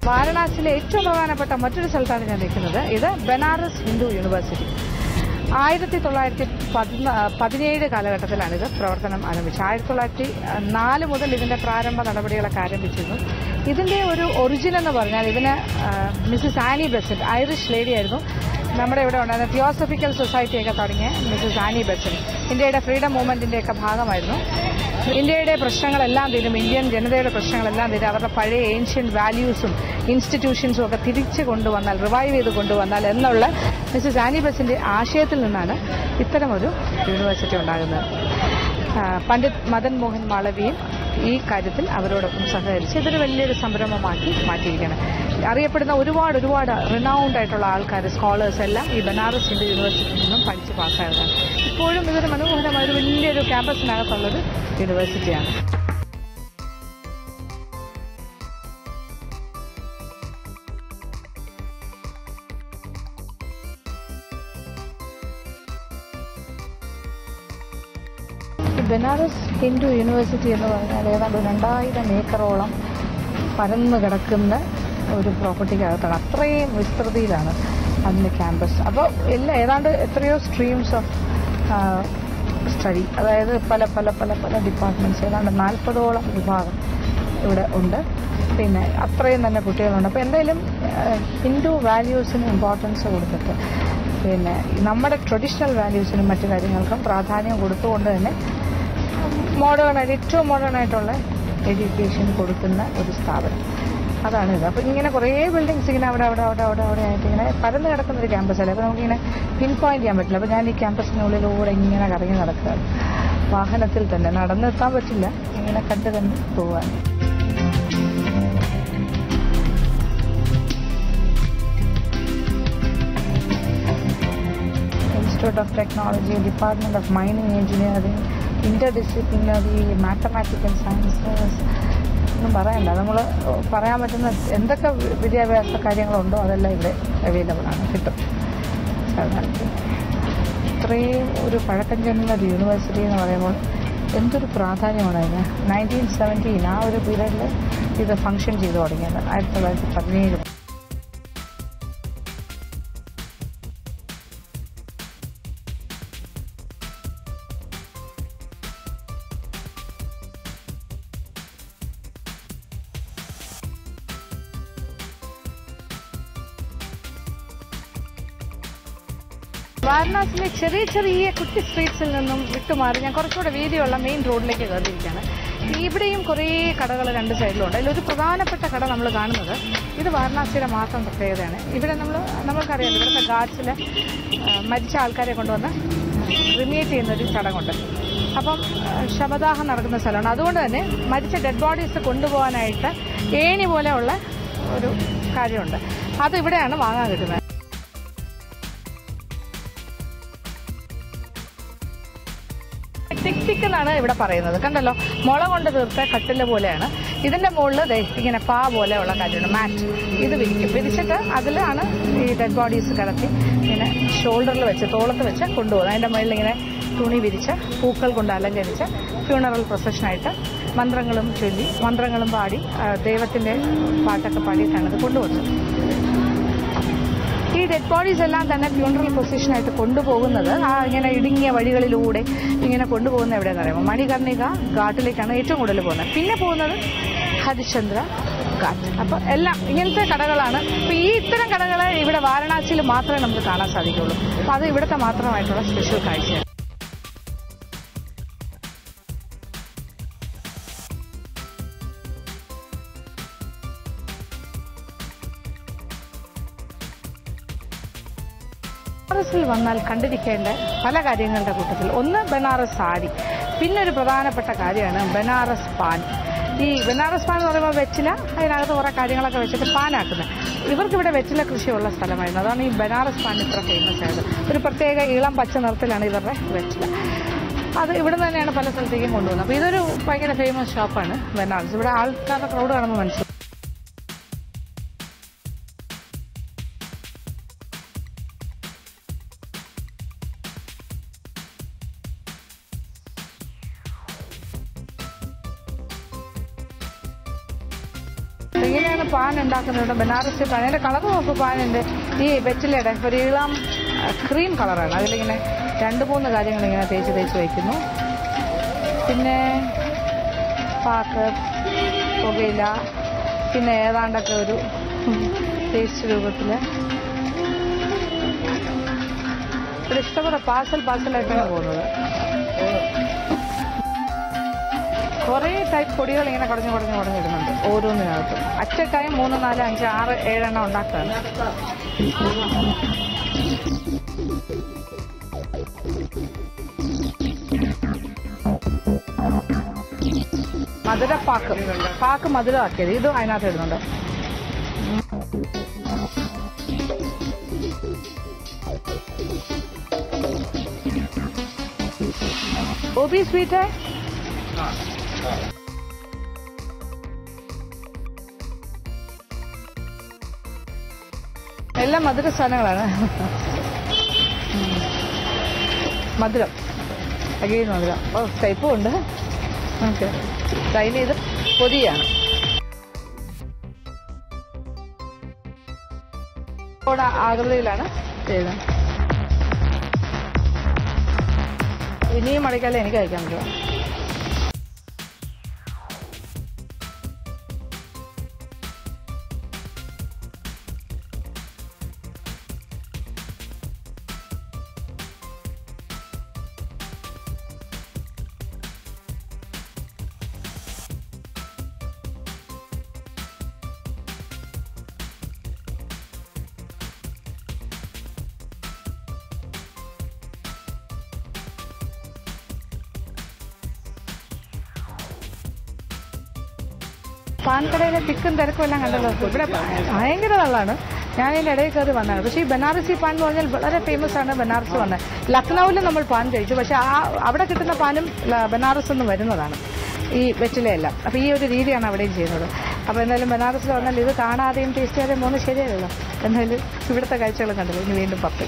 വാരണാസിയിലെ ഏറ്റവും പ്രധാനപ്പെട്ട മറ്റൊരു സ്ഥലത്താണ് ഞാൻ നിൽക്കുന്നത് ഇത് ബനാറസ് ഹിന്ദു യൂണിവേഴ്സിറ്റി ആയിരത്തി തൊള്ളായിരത്തി പതിനാ പതിനേഴ് കാലഘട്ടത്തിലാണ് ഇത് പ്രവർത്തനം ആരംഭിച്ചത് ആയിരത്തി തൊള്ളായിരത്തി നാല് മുതൽ ഇതിന്റെ പ്രാരംഭ നടപടികളൊക്കെ ആരംഭിച്ചിരുന്നു ഇതിന്റെ ഒരു ഒറിജിൻ എന്ന് പറഞ്ഞാൽ ഇതിന് Mrs Annie Besant Irish lady ആയിരുന്നു നമ്മുടെ ഇവിടെ ഉണ്ടായിരുന്ന തിയോസഫിക്കൽ സൊസൈറ്റിയൊക്കെ തുടങ്ങിയ മിസ്സസ് ആനി ബെസന്റ് ഇന്ത്യയുടെ ഫ്രീഡം മൂവ്മെന്റിന്റെയൊക്കെ ഭാഗമായിരുന്നു ഇന്ത്യയുടെ പ്രശ്നങ്ങളെല്ലാം തീരും ഇന്ത്യൻ ജനതയുടെ പ്രശ്നങ്ങളെല്ലാം തീരും അവരുടെ പഴയ ഏൻഷ്യൻ വാല്യൂസും ഇൻസ്റ്റിറ്റ്യൂഷൻസും ഒക്കെ തിരിച്ചു കൊണ്ടുവന്നാൽ റിവൈവ് ചെയ്ത് കൊണ്ടുവന്നാൽ എന്നുള്ള മിസ്സസ് ആനി ബസിന്റെ ആശയത്തിൽ നിന്നാണ് ഇത്തരമൊരു യൂണിവേഴ്സിറ്റി ഉണ്ടാകുന്നത് ആ, പണ്ഡിറ്റ് മദൻ മോഹൻ മാളവിയും ഈ കാര്യത്തിൽ അവരോടൊപ്പം സഹകരിച്ച് ഇതൊരു വലിയൊരു സംരംഭമാക്കി മാറ്റിയിരിക്കുകയാണ് അറിയപ്പെടുന്ന ഒരുപാട് ഒരുപാട് റിനൗണ്ട് ആയിട്ടുള്ള ആൾക്കാർ സ്കോളേഴ്സ് എല്ലാം ഈ ബനാറസ് ഹിന്ദു യൂണിവേഴ്സിറ്റിയിൽ നിന്നും പഠിച്ച് പാസ്സായതാണ് ഇപ്പോഴും ഇതൊരു മനോഹരമായ ഒരു വലിയൊരു ക്യാമ്പസിനകത്തുള്ളൊരു യൂണിവേഴ്സിറ്റിയാണ് ഈ ബനാറസ് ഹിന്ദു യൂണിവേഴ്സിറ്റി എന്ന് പറഞ്ഞാൽ ഏതാണ്ട് രണ്ടായിരം ഏക്കറോളം പരന്നു കിടക്കുന്ന ഒരു പ്രോപ്പർട്ടിക്കകത്താണ് അത്രയും വിസ്തൃതിയിലാണ് അതിൻ്റെ ക്യാമ്പസ് അപ്പോൾ എല്ലാ ഏതാണ്ട് എത്രയോ സ്ട്രീംസ് ഓഫ് സ്റ്റഡി അതായത് പല പല പല പല ഡിപ്പാർട്ട്മെൻറ്റ്സ് ഏതാണ്ട് നാൽപ്പതോളം വിഭാഗം ഇവിടെ ഉണ്ട് പിന്നെ അത്രയും തന്നെ കുട്ടികളുണ്ട് അപ്പോൾ എന്തായാലും ആഹ്, ഹിന്ദു വാല്യൂസിന് ഇമ്പോർട്ടൻസ് കൊടുത്തിട്ട് പിന്നെ നമ്മുടെ ട്രഡീഷണൽ വാല്യൂസിനും മറ്റു കാര്യങ്ങൾക്കും പ്രാധാന്യം കൊടുത്തുകൊണ്ട് തന്നെ മോഡേൺ ആയിട്ട് ഏറ്റവും മോഡേൺ ആയിട്ടുള്ള എഡ്യൂക്കേഷൻ കൊടുക്കുന്ന ഒരു സ്ഥാപനം അതാണ് ഇത് അപ്പം ഇങ്ങനെ കുറേ ബിൽഡിങ്സ് ഇങ്ങനെ അവിടെ അവിടെ അവിടെ അവിടെ അവിടെ ആയിട്ട് ഇങ്ങനെ പരന്ന് കിടക്കുന്ന ഒരു ക്യാമ്പസ് അല്ലേ അപ്പോൾ നമുക്കിങ്ങനെ പിൻ പോയിന്റ് ചെയ്യാൻ പറ്റില്ല അപ്പോൾ ഞാൻ ഈ ക്യാമ്പസിനുള്ളിലൂടെ ഇങ്ങനെ കറങ്ങി നടക്കുകയാണ് വാഹനത്തിൽ തന്നെ നടന്നെത്താൻ പറ്റില്ല ഇങ്ങനെ കണ്ട് കണ്ട് പോവാൻ Institute of Technology, Department of Mining Engineering, Interdisciplinary, Mathematical Sciences ഒന്നും പറയണ്ട നമ്മൾ പറയാൻ പറ്റുന്ന എന്തൊക്കെ വിദ്യാഭ്യാസ കാര്യങ്ങളുണ്ടോ അതെല്ലാം ഇവിടെ അവൈലബിൾ ആണ് കിട്ടും സാധാരണ ഇത്രയും ഒരു പഴക്കം ചെന്ന ഒരു യൂണിവേഴ്സിറ്റി എന്ന് പറയുമ്പോൾ എന്തൊരു പ്രാധാന്യമാണ് അതിന് നയൻറ്റീൻ സെവൻറ്റീൻ ആ ഒരു പീരീഡിൽ ഇത് ഫങ്ഷൻ ചെയ്തു തുടങ്ങിയത് ആയിരത്തി തൊള്ളായിരത്തി പതിനേഴ് വാരണാസിയിലെ ചെറിയ ചെറിയ കുട്ടി സ്ട്രീറ്റ്സിൽ നിന്നും വിട്ടുമാറി ഞാൻ കുറച്ചുകൂടെ വീതിയുള്ള മെയിൻ റോഡിലേക്ക് കയറിയിരിക്കുകയാണ് ഇവിടെയും കുറേ കടകൾ രണ്ട് സൈഡിലുണ്ട് അതിലൊരു പ്രധാനപ്പെട്ട കട നമ്മൾ കാണുന്നത് ഇത് വാരണാസിയുടെ മാത്രം പ്രത്യേകതയാണ് ഇവിടെ നമ്മൾ നമ്മൾക്കറിയാം ഇവിടുത്തെ ഗാർഡ്സിൽ മരിച്ച ആൾക്കാരെ കൊണ്ടുവന്ന് റിമേറ്റ് ചെയ്യുന്ന ഒരു ചടങ്ങുണ്ട് അപ്പം ആ, ശവദാഹം നടക്കുന്ന സ്ഥലമാണ് അതുകൊണ്ട് തന്നെ മരിച്ച ഡെഡ് ബോഡീസ് കൊണ്ടുപോകാനായിട്ട് ഏണി പോലെയുള്ള ഒരു കാര്യമുണ്ട് അത് ഇവിടെയാണ് വാങ്ങാൻ കിട്ടുന്നത് ടിക് ടിക് എന്നാണ് ഇവിടെ പറയുന്നത് കണ്ടല്ലോ മുള കൊണ്ട് തീർത്ത കട്ടില് പോലെയാണ് ഇതിന്റെ മുകളിൽ ദേ ഇങ്ങനെ പാ പോലെയുള്ള കാര്യമുണ്ട് മാറ്റ് ഇത് വിരിക്കും വിരിച്ചിട്ട് അതിലാണ് ഈ ഡെഡ് ബോഡീസ് കിടത്തി ഇങ്ങനെ ഷോൾഡറിൽ വെച്ച് തോളത്ത് വെച്ച് കൊണ്ടുപോകുന്നത് അതിന്റെ മുകളിൽ ഇങ്ങനെ തുണി വിരിച്ച് പൂക്കൾ കൊണ്ട് അലങ്കരിച്ച് ഫ്യൂണറൽ പ്രൊസഷനായിട്ട് മന്ത്രങ്ങളും ചൊല്ലി മന്ത്രങ്ങളും പാടി ആ, ദൈവത്തിന്റെ പാട്ടൊക്കെ പാടിയിട്ടാണ് ഇത് കൊണ്ടുപോകുന്നത് ഈ ഡെഡ് ബോഡീസ് എല്ലാം തന്നെ ഫ്യൂണറൽ പൊസിഷനായിട്ട് കൊണ്ടുപോകുന്നത് ആ ഇങ്ങനെ ഇടുങ്ങിയ വഴികളിലൂടെ ഇങ്ങനെ കൊണ്ടുപോകുന്ന എവിടെയെന്ന് പറയുമ്പോൾ മണികർണിക ഘാട്ടിലേക്കാണ് ഏറ്റവും കൂടുതൽ പോകുന്നത് പിന്നെ പോകുന്നത് ഹരിശ്ചന്ദ്ര ഘാട്ട് അപ്പൊ എല്ലാം ഇങ്ങനത്തെ കടകളാണ് അപ്പൊ ഈ ഇത്തരം കടകൾ ഇവിടെ വാരണാസിയിൽ മാത്രമേ നമുക്ക് കാണാൻ സാധിക്കുള്ളൂ അപ്പൊ അത് ഇവിടുത്തെ മാത്രമായിട്ടുള്ള സ്പെഷ്യൽ കാഴ്ചയാണ് ബനാറസിൽ വന്നാൽ കണ്ടിരിക്കേണ്ട പല കാര്യങ്ങളുടെ കൂട്ടത്തിൽ ഒന്ന് ബനാറസ് സാരി പിന്നെ ഒരു പ്രധാനപ്പെട്ട കാര്യമാണ് ബനാറസ് പാൻ ഈ ബനാറസ് പാൻ എന്ന് പറയുമ്പോൾ വെറ്റില അതിനകത്ത് കുറേ കാര്യങ്ങളൊക്കെ വെച്ചിട്ട് പാനാക്കുന്നത് ഇവർക്ക് ഇവിടെ വെറ്റില കൃഷിയുള്ള സ്ഥലമായിരുന്നു അതാണ് ഈ ബനാറസ് പാൻ ഇത്ര ഫേമസ് ആയത് ഒരു പ്രത്യേക ഇളം പച്ച നിറത്തിലാണ് ഇവരുടെ വെറ്റില അത് ഇവിടെ നിന്ന് തന്നെയാണ് പല സ്ഥലത്തേക്കും കൊണ്ടുപോകുന്നത് അപ്പോൾ ഇതൊരു ഭയങ്കര ഫേമസ് ഷോപ്പാണ് ബനാറസ് ഇവിടെ ആൾക്കാരുടെ ക്രൗഡ് കാണുമ്പോൾ മനസ്സിലാവും ഇങ്ങനെയാണ് പാൻ ഉണ്ടാക്കുന്നത് ബനാറസി പാൻ അതിന്റെ കളർ നോക്കും പാനിന്റെ ഈ വെറ്റിലയുടെ ഒരു ഇളം ക്രീം കളറാണ് അതിലിങ്ങനെ രണ്ട് മൂന്ന് കാര്യങ്ങൾ ഇങ്ങനെ തേച്ച് തേച്ച് വയ്ക്കുന്നു പിന്നെ പാക്ക് പുകയില പിന്നെ ഏതാണ്ടൊക്കെ ഒരു ടേസ്റ്റ് രൂപത്തിൽ ഒരു ഇഷ്ടപ്പെട്ട പാർസൽ പാർസലായിട്ടാണ് പോകുന്നത് കുറേ ടൈപ്പ് പൊടികൾ ഇങ്ങനെ കുടഞ്ഞു കുടഞ്ഞു കുടഞ്ഞിടുന്നുണ്ട് ഓരോന്നിനകത്തും അറ്റ ടൈം മൂന്ന് നാല് അഞ്ച് ആറ് ഏഴെണ്ണം ഉണ്ടാക്കുകയാണ് മധുരപ്പാക്ക് പാക്ക് മധുരമാക്കിയത് ഇതും അതിനകത്ത് ഇടുന്നുണ്ട് वो भी स्वीट है എല്ലാം മധുര സാധനങ്ങളാണ് ഉം. മധുരം അഗെയിൻ മധുരം ഓ ടൈപ്പും ഉണ്ട് ഓക്കെ ട്രൈൻ ചെയ്ത് പൊതിയാണ് ഇവിടെ ആകൃതിയിലാണ് ചെയ്യുന്നത് ഇനിയും മഴക്കാലം എനിക്ക് കഴിക്കാൻ പറ്റുക പാൻകടയിലെ തിക്കും തിരക്കും എല്ലാം കണ്ടല്ലോ ഇവിടെ ഭയങ്കര തള്ളാണ് ഞാൻ ഇതിന്റെ ഇടയിൽ കയറി വന്നതാണ് പക്ഷേ ഈ ബനാറസി പാൻ എന്ന് പറഞ്ഞാൽ വളരെ ഫേമസ് ആണ് ബനാറസ് വന്നത് ലക്നൌവിൽ നമ്മൾ പാൻ കഴിച്ചു പക്ഷെ ആ അവിടെ കിട്ടുന്ന പാനും ല- ബനാറസ് നിന്ന് വരുന്നതാണ് ഈ വെറ്റിലയെല്ലാം അപ്പൊ ഈ ഒരു രീതിയാണ് അവിടെയും ചെയ്യുന്നത് അപ്പൊ എന്തായാലും ബനാറസിൽ വന്നാൽ ഇത് കാണാതെയും ടേസ്റ്റ് ചെയ്യാതെയും പോകുന്നത് ശരിയല്ലല്ലോ എന്തായാലും ഇവിടുത്തെ കാഴ്ചകളും കണ്ടല്ലോ ഇനി വീണ്ടും പത്ത്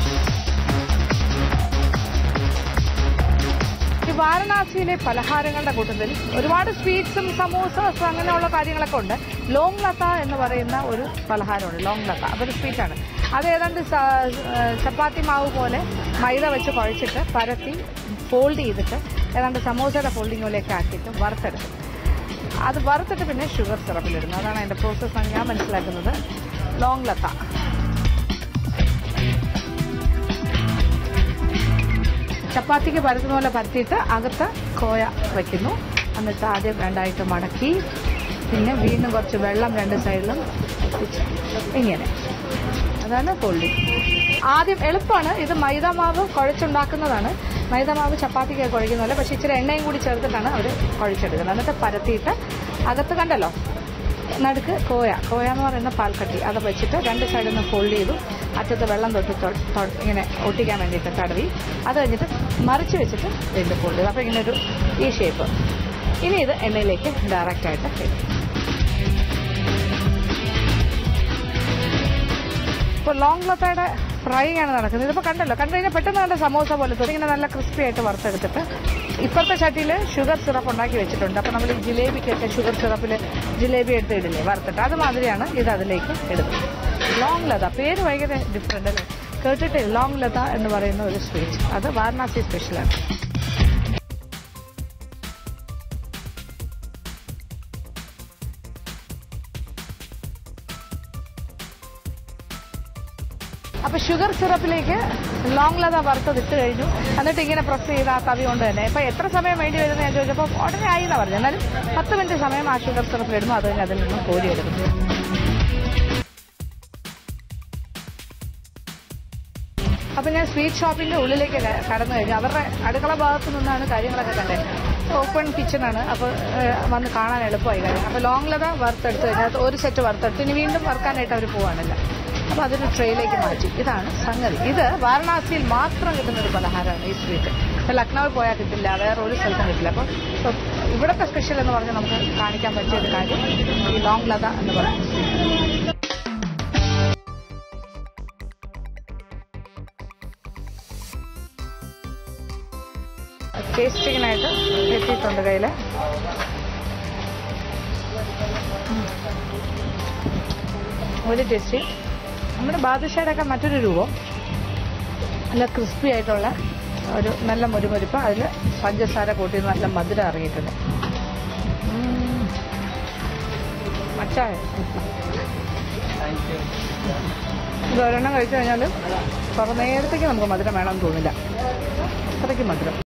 ഈ വാരണാസിയിലെ പലഹാരങ്ങളുടെ കൂട്ടത്തിൽ ഒരുപാട് സ്വീറ്റ്സും സമൂസസ് അങ്ങനെയുള്ള കാര്യങ്ങളൊക്കെ ഉണ്ട് ലോങ് ലത എന്ന് പറയുന്ന ഒരു പലഹാരമുണ്ട് ലോങ് ലത അതൊരു സ്വീറ്റാണ് അത് ഏതാണ്ട് സ- ഏഹ് ചപ്പാത്തി മാവ് പോലെ മൈദ വെച്ച് കുഴച്ചിട്ട് പരത്തി ഫോൾഡ് ചെയ്തിട്ട് ഏതാണ്ട് സമോസയുടെ ഫോൾഡിങ് പോലെയൊക്കെ ആക്കിയിട്ട് വറുത്തെടുക്കും അത് വറുത്തിട്ട് പിന്നെ ഷുഗർ സിറപ്പിലിടുന്നു അതാണ് അതിന്റെ പ്രോസസ്സാണ് ഞാൻ മനസ്സിലാക്കുന്നത് ലോങ് ലത ചപ്പാത്തിക്ക് പരത്തുന്ന പോലെ പരത്തിയിട്ട് അകത്ത് കോയ വയ്ക്കുന്നു എന്നിട്ട് ആദ്യം രണ്ടായിട്ട് മടക്കി പിന്നെ വീണ്ടും കുറച്ച് വെള്ളം രണ്ട് സൈഡിലും ഒഴിച്ച് ഇങ്ങനെ അതാണ് ഫോൾഡിങ് ആദ്യം എളുപ്പമാണ് ഇത് മൈദാമാവ് കുഴച്ചുണ്ടാക്കുന്നതാണ് മൈദാമാവ് ചപ്പാത്തിക്ക് കുഴക്കുന്ന പോലെ പക്ഷെ ഇച്ചിരി എണ്ണയും കൂടി ചേർത്തിട്ടാണ് അവർ കുഴച്ചെടുക്കുന്നത് എന്നിട്ട് പരത്തിയിട്ട് അകത്ത് കണ്ടല്ലോ നടുക്ക് കോയ കോയ എന്ന് പറയുന്ന പാൽക്കട്ടി അത് വെച്ചിട്ട് രണ്ട് സൈഡിൽ നിന്ന് ഫോൾഡ് ചെയ്തു അറ്റത്ത് വെള്ളം തൊട്ട് തൊ- തൊ- ഇങ്ങനെ ഒട്ടിക്കാൻ വേണ്ടിയിട്ട് തടവി അത് കഴിഞ്ഞിട്ട് മറിച്ച് വെച്ചിട്ട് വീണ്ടും ഫോൾഡ് ചെയ്തു അപ്പോൾ ഇങ്ങനെ ഒരു ഈ ഷേപ്പ് ഇനി ഇത് എണ്ണയിലേക്ക് ഡയറക്റ്റ് ആയിട്ട് ഇടും ഇപ്പോൾ ലോങ് ലത്തയുടെ ഫ്രൈ ആണ് നടക്കുന്നത് ഇതിപ്പോൾ കണ്ടല്ലോ കണ്ടു കഴിഞ്ഞാൽ പെട്ടെന്ന് കണ്ട സമോസ പോലത്തെ ഇങ്ങനെ നല്ല ക്രിസ്പി ആയിട്ട് വറുത്തെടുത്തിട്ട് ഇപ്പോഴത്തെ ചട്ടിയിൽ ഷുഗർ സിറപ്പ് ഉണ്ടാക്കി വെച്ചിട്ടുണ്ട് അപ്പോൾ നമ്മൾ ജിലേബിക്കൊക്കെ ഷുഗർ സിറപ്പിൽ ജിലേബി എടുത്ത് ഇടില്ലേ വറുത്തിട്ട് അതുമാതിരിയാണ് ഇത് അതിലേക്ക് ഇടുന്നത് ലോങ് ലത പേര് ഭയങ്കര ഡിഫറെൻ്റ് അല്ലേ കേട്ടിട്ട് ലോങ് ലത എന്ന് പറയുന്ന ഒരു സ്വീറ്റ് അത് വാരണാസി സ്പെഷ്യലാണ് അപ്പൊ ഷുഗർ സിറപ്പിലേക്ക് ലോങ് ലത വറുത്തത് ഇട്ട് കഴിഞ്ഞു എന്നിട്ട് ഇങ്ങനെ പ്രസ് ചെയ്ത് ആ തവി കൊണ്ട് തന്നെ ഇപ്പൊ എത്ര സമയം വേണ്ടി വരുന്നത് ഞാൻ ചോദിച്ചപ്പോൾ ഉടനെ ആയി എന്നാ പറഞ്ഞു എന്നാലും പത്ത് മിനിറ്റ് സമയം ആ ഷുഗർ സിറപ്പിൽ ഇടുന്നു അത് കഴിഞ്ഞ് അതിൽ നിന്നും കോരിയെടുക്കുന്നു അപ്പൊ ഞാൻ സ്വീറ്റ് ഷോപ്പിന്റെ ഉള്ളിലേക്ക് ക- കടന്നു കഴിഞ്ഞു അവരുടെ അടുക്കള ഭാഗത്തു നിന്നാണ് കാര്യങ്ങളൊക്കെ കണ്ടത് ഓപ്പൺ കിച്ചണാണ് അപ്പോൾ വന്ന് കാണാൻ എളുപ്പമായി കാര്യം അപ്പോൾ ലോങ് ലത വറുത്തെടുത്ത് കഴിഞ്ഞാൽ ഒരു സെറ്റ് വറുത്തെടുത്ത് ഇനി വീണ്ടും വറുക്കാനായിട്ട് അവർ പോവാണില്ല അപ്പോൾ അതൊരു ട്രെയിലേക്ക് മാറ്റി ഇതാണ് സംഗതി ഇത് വാരണാസിയിൽ മാത്രം കിട്ടുന്ന ഒരു പലഹാരമാണ് ഈ സ്വീറ്റ് ഇപ്പോൾ ലക്നൌവിൽ പോയാൽ കിട്ടില്ല വേറെ ഒരു സ്ഥലത്തും കിട്ടില്ല അപ്പോൾ ഇവിടുത്തെ സ്പെഷ്യൽ എന്ന് പറഞ്ഞാൽ നമുക്ക് കാണിക്കാൻ പറ്റിയ ഒരു കാര്യം ഈ ലോങ് ലത എന്ന് പറയുന്നത് ടേസ്റ്റിങ്ങിനായിട്ട് എത്തിയിട്ടുണ്ട് കയ്യിൽ ഒരു ടേസ്റ്റി നമ്മുടെ ബാദുഷയുടെ ഒക്കെ മറ്റൊരു രൂപം നല്ല ക്രിസ്പി ആയിട്ടുള്ള ഒരു നല്ല മുരുമുരിപ്പ് അതിൽ പഞ്ചസാര കൂട്ടി നല്ല മധുരം ഇറങ്ങിയിട്ടുണ്ട് ഉം. മച്ചായ ഇത് ഒരെണ്ണം കഴിച്ചു കഴിഞ്ഞാൽ കുറേ നേരത്തേക്ക് നമുക്ക് മധുരം വേണമെന്ന് തോന്നില്ല അത്രയ്ക്ക് മധുരം